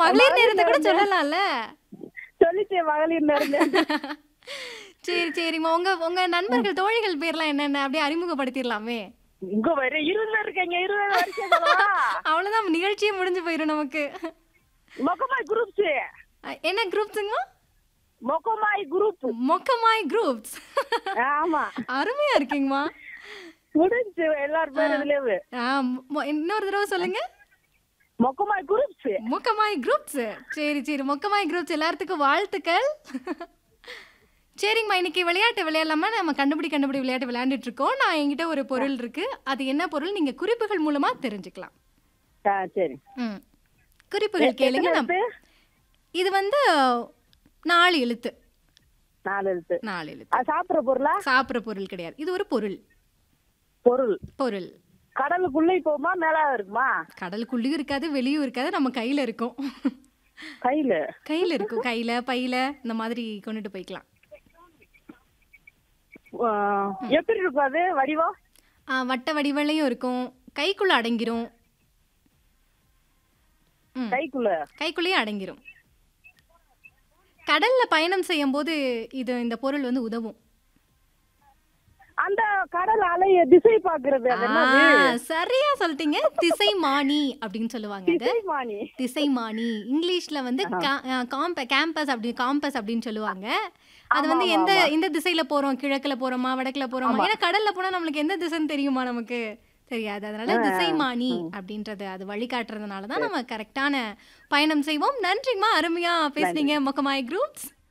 மகளிர் நேரத்தை கூட சொல்லலாம்ல சொல்லிச்சு மகளிர் நேரம் சரி சரிம்மா உங்க உங்க நண்பர்கள் தோழிகள் பேர்லாம் என்னென்ன அப்படியே அறிமுகப்படுத்திடலாமே இங்க வர இருபது இருக்கீங்க இருபது வருஷம் அவ்வளவுதான் நிகழ்ச்சியே முடிஞ்சு போயிடும் நமக்கு மொக்கமாய் குரூப்ஸ் அஹ், என்ன குரூப்ஸுங்கம்மா மொக்கமாய் குரூப் மொக்கமாய் குரூப்ஸ் ஆமா அருமையா இருக்கீங்கம்மா முடிஞ்சு எல்லாரும் பேர் இதுலயே ஆ, மொ- இன்னொரு தடவை சொல்லுங்க மொக்கமாய் குரூப்ஸ் மொக்கமாய் குரூப்ஸ் சரி சரி மொக்கமாய் குரூப்ஸ் எல்லாத்துக்கும் வாழ்த்துக்கள் சரிங்கம்மா இன்னைக்கு விளையாட்டு விளையாடலாமா நம்ம கண்டுபிடி கண்டுபிடி விளையாட்டு விளையாண்டுட்டு இருக்கோம் நான் என்கிட்ட ஒரு பொருள் இருக்கு அது என்ன பொருள் நீங்க குறிப்புகள் மூலமா தெரிஞ்சுக்கலாம் ஆ சரி ம் குறிப்புகள் கேளுங்க எத்தனை நம்ம எழுத்து? இது வந்து நாலு எழுத்து நாலு எழுத்து நாலு எழுத்து அது சாப்பிடுற பொருளா சாப்பிட்ற பொருள் கிடையாது இது ஒரு பொருள் பொருள் பொருள் கடலுக்குள்ளே போகுமா மேல இருக்குமா கடலுக்குள்ளேயும் இருக்காது வெளியும் இருக்காது நம்ம கையில இருக்கும் கையில கையில இருக்கும் கையில பையில இந்த மாதிரி கொண்டுட்டு போய்க்கலாம் ஆ, எப்படி இருக்கும் அது வடிவம் ஆ, வட்ட வடிவலையும் இருக்கும் கைக்குள்ள அடங்கிரும் ம், கைக்குள்ள கைக்குள்ளேயே அடங்கிரும் கடல்ல பயணம் செய்யும் போது இது இந்த பொருள் வந்து உதவும் அந்த கடல் அலைய திசை பாக்குறது அது ஆ, என்னது சரியா சொல்லிட்டீங்க திசை மானி அப்படின்னு சொல்லுவாங்க அது திசைமானி திசை மானி இங்கிலீஷ்ல வந்து கேம்பஸ் அப்படி காம்பஸ் அப்படின்னு சொல்லுவாங்க அது வந்து எந்த எந்த திசையில போறோம் கிழக்குல போறோமா வடக்குல போறோமா ஏன்னா கடல்ல போனா நம்மளுக்கு எந்த திசைன்னு தெரியுமா நமக்கு தெரியாது அதனால திசைமானி அப்படின்றது அது வழிகாட்டுறதுனால தான் நம்ம கரெக்டான பயணம் செய்வோம் நன்றிங்கம்மா அருமையா பேசுனீங்க மொக்கமாய் குரூப்ஸ்